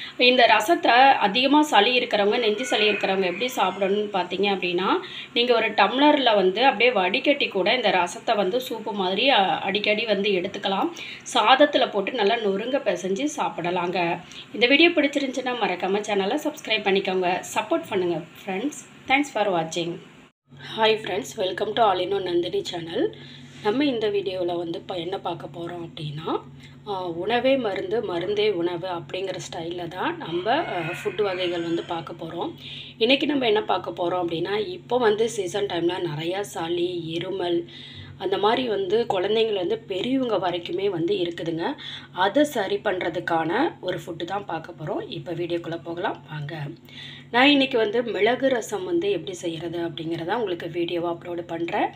இந்த ரசத்தை அதிகமாக சளி இருக்கிறவங்க நெஞ்சு சளி இருக்கிறவங்க எப்படி சாப்பிடணும்னு பார்த்தீங்க அப்படின்னா நீங்கள் ஒரு டம்ளரில் வந்து அப்படியே வடிகட்டி கூட இந்த ரசத்தை வந்து சூப்பு மாதிரி அ, அடிக்கடி வந்து எடுத்துக்கலாம் சாதத்தில் போட்டு நல்லா நொறுங்க பிசைஞ்சு சாப்பிடலாங்க இந்த வீடியோ பிடிச்சிருந்துச்சுன்னா மறக்காமல் சேனலை சப்ஸ்கிரைப் பண்ணிக்கோங்க சப்போர்ட் பண்ணுங்கள் ஃப்ரெண்ட்ஸ் தேங்க்ஸ் ஃபார் வாட்சிங் hi friends welcome to all in Nandini channel நம்ம இந்த வீடியோவில் வந்து இப்போ என்ன பார்க்க போகிறோம் அப்படின்னா ஆஹ், உணவே மருந்து மருந்தே உணவு அப்படிங்கிற ஸ்டைலில் தான் நம்ம ஃபுட்டு வகைகள் வந்து பார்க்க போகிறோம் இன்றைக்கி நம்ம என்ன பார்க்க போகிறோம் அப்படின்னா இப்போ வந்து சீசன் டைமில் நிறையா சளி இருமல் அந்த மாதிரி வந்து குழந்தைங்கள் வந்து பெரியவங்க வரைக்குமே வந்து இருக்குதுங்க அதை சரி பண்ணுறதுக்கான ஒரு ஃபுட்டு தான் பார்க்க போகிறோம் இப்போ வீடியோக்குள்ளே போகலாம் வாங்க நான் இன்றைக்கி வந்து மிளகு ரசம் வந்து எப்படி செய்கிறது அப்படிங்கிறத உங்களுக்கு வீடியோவாக அப்லோடு பண்ணுறேன்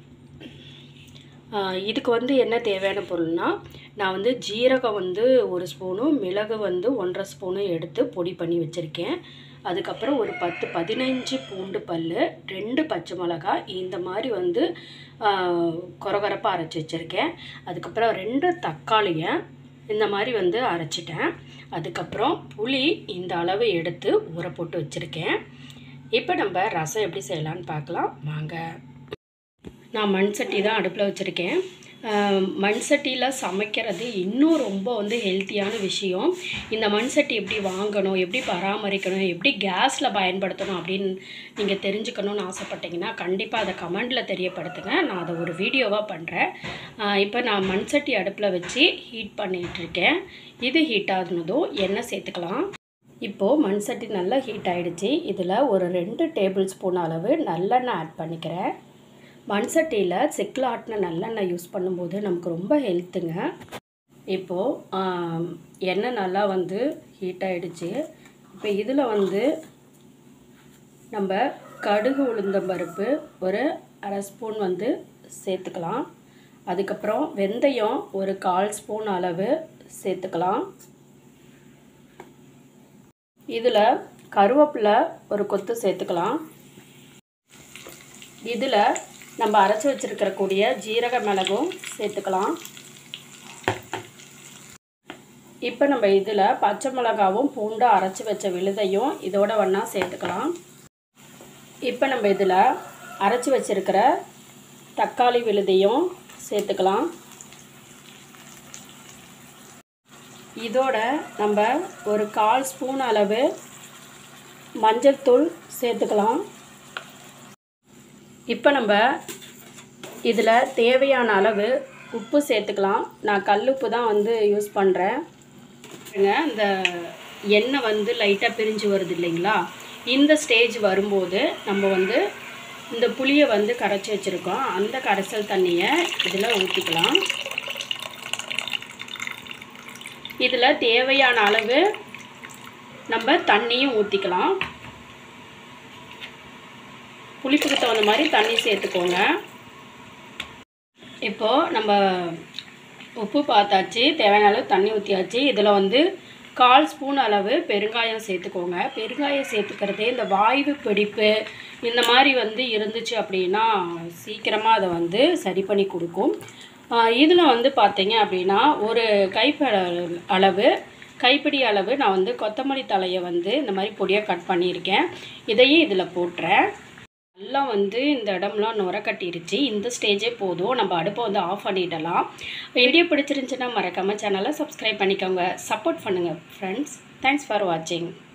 ஆஹ் இதுக்கு வந்து என்ன தேவையான பொருள்னா நான் வந்து ஜீரகம் வந்து ஒரு ஸ்பூனும் மிளகு வந்து ஒன்றரை ஸ்பூனும் எடுத்து பொடி பண்ணி வச்சுருக்கேன் அதுக்கப்புறம் ஒரு பத்து பதினஞ்சு பூண்டு பல் ரெண்டு பச்சை மிளகாய் இந்த மாதிரி வந்து கொரகொரப்பாக அரைச்சி வச்சுருக்கேன் அதுக்கப்புறம் ரெண்டு தக்காளியை இந்த மாதிரி வந்து அரைச்சிட்டேன் அதுக்கப்புறம் புளி இந்த அளவு எடுத்து ஊற போட்டு வச்சுருக்கேன் இப்போ நம்ம ரசம் எப்படி செய்யலான்னு பார்க்கலாம் வாங்க நான் மண் சட்டி தான் அடுப்பில் வச்சுருக்கேன் ஆஹ் மண் சட்டியில் சமைக்கிறது இன்னும் ரொம்ப வந்து ஹெல்த்தியான விஷயம் இந்த மண் சட்டி எப்படி வாங்கணும் எப்படி பராமரிக்கணும் எப்படி கேஸில் பயன்படுத்தணும் அப்படின்னு நீங்கள் தெரிஞ்சுக்கணும்னு ஆசைப்பட்டீங்கன்னா கண்டிப்பாக அதை கமெண்டில் தெரியப்படுத்துங்க நான் அதை ஒரு வீடியோவாக பண்ணுறேன் இப்போ நான் மண் சட்டி அடுப்பில் வச்சு ஹீட் பண்ணிகிட்டு இருக்கேன் இது ஹீட் ஆகுனதும் எண்ணெய் சேர்த்துக்கலாம் இப்போது மண் சட்டி நல்லா ஹீட் ஆகிடுச்சு இதில் ஒரு ரெண்டு டேபிள் ஸ்பூன் அளவு நல்லெண்ணெய் ஆட் பண்ணிக்கிறேன் மண் சட்டியில் செக்கில் ஆட்டின நல்லெண்ணெய் யூஸ் பண்ணும்போது நமக்கு ரொம்ப ஹெல்த்துங்க இப்போது எண்ணெய் நல்லா வந்து ஹீட் ஆகிடுச்சு இப்போ இதில் வந்து நம்ம கடுகு உளுந்தம் பருப்பு ஒரு அரை ஸ்பூன் வந்து சேர்த்துக்கலாம் அதுக்கப்புறம் வெந்தயம் ஒரு கால் ஸ்பூன் அளவு சேர்த்துக்கலாம் இதில் கருவேப்பிலை ஒரு கொத்து சேர்த்துக்கலாம் இதில் நம்ம அரைச்சி வச்சிருக்கிற கூடிய ஜீரக மிளகும் சேர்த்துக்கலாம் இப்போ நம்ம இதில் பச்சை மிளகாவும் பூண்டும் அரைச்சி வச்ச விழுதையும் இதோட ஒன்றா சேர்த்துக்கலாம் இப்போ நம்ம இதில் அரைச்சி வச்சிருக்கிற தக்காளி விழுதையும் சேர்த்துக்கலாம் இதோட நம்ம ஒரு கால் ஸ்பூன் அளவு மஞ்சள் தூள் சேர்த்துக்கலாம் இப்போ நம்ம இதில் தேவையான அளவு உப்பு சேர்த்துக்கலாம் நான் கல்லுப்பு தான் வந்து யூஸ் பண்ணுறேன் இந்த எண்ணெய் வந்து லைட்டாக பிரிஞ்சு வருது இல்லைங்களா இந்த ஸ்டேஜ் வரும்போது நம்ம வந்து இந்த புளியை வந்து கரைச்சி வச்சுருக்கோம் அந்த கரைசல் தண்ணியை இதில் ஊற்றிக்கலாம் இதில் தேவையான அளவு நம்ம தண்ணியும் ஊற்றிக்கலாம் புளிப்புக்கு தகுந்த மாதிரி தண்ணி சேர்த்துக்கோங்க இப்போது நம்ம உப்பு பார்த்தாச்சு தேவையான அளவு தண்ணி ஊற்றியாச்சு இதில் வந்து கால் ஸ்பூன் அளவு பெருங்காயம் சேர்த்துக்கோங்க பெருங்காயம் சேர்த்துக்கிறதே இந்த வாய்வு பிடிப்பு இந்த மாதிரி வந்து இருந்துச்சு அப்படின்னா சீக்கிரமாக அதை வந்து சரி பண்ணி கொடுக்கும் இதில் வந்து பார்த்தீங்க அப்படின்னா ஒரு கைப்பட அளவு கைப்பிடி அளவு நான் வந்து கொத்தமல்லி தலையை வந்து இந்த மாதிரி பொடியாக கட் பண்ணியிருக்கேன் இதையும் இதில் போட்டுறேன் நல்லா வந்து இந்த இடம்லாம் நுர கட்டிருச்சு இந்த ஸ்டேஜே போதும் நம்ம அடுப்பை வந்து ஆஃப் பண்ணிடலாம் வீடியோ பிடிச்சிருந்துச்சுன்னா மறக்காமல் சேனலை சப்ஸ்கிரைப் பண்ணிக்கோங்க சப்போர்ட் பண்ணுங்கள் ஃப்ரெண்ட்ஸ் தேங்க்ஸ் ஃபார் வாட்சிங்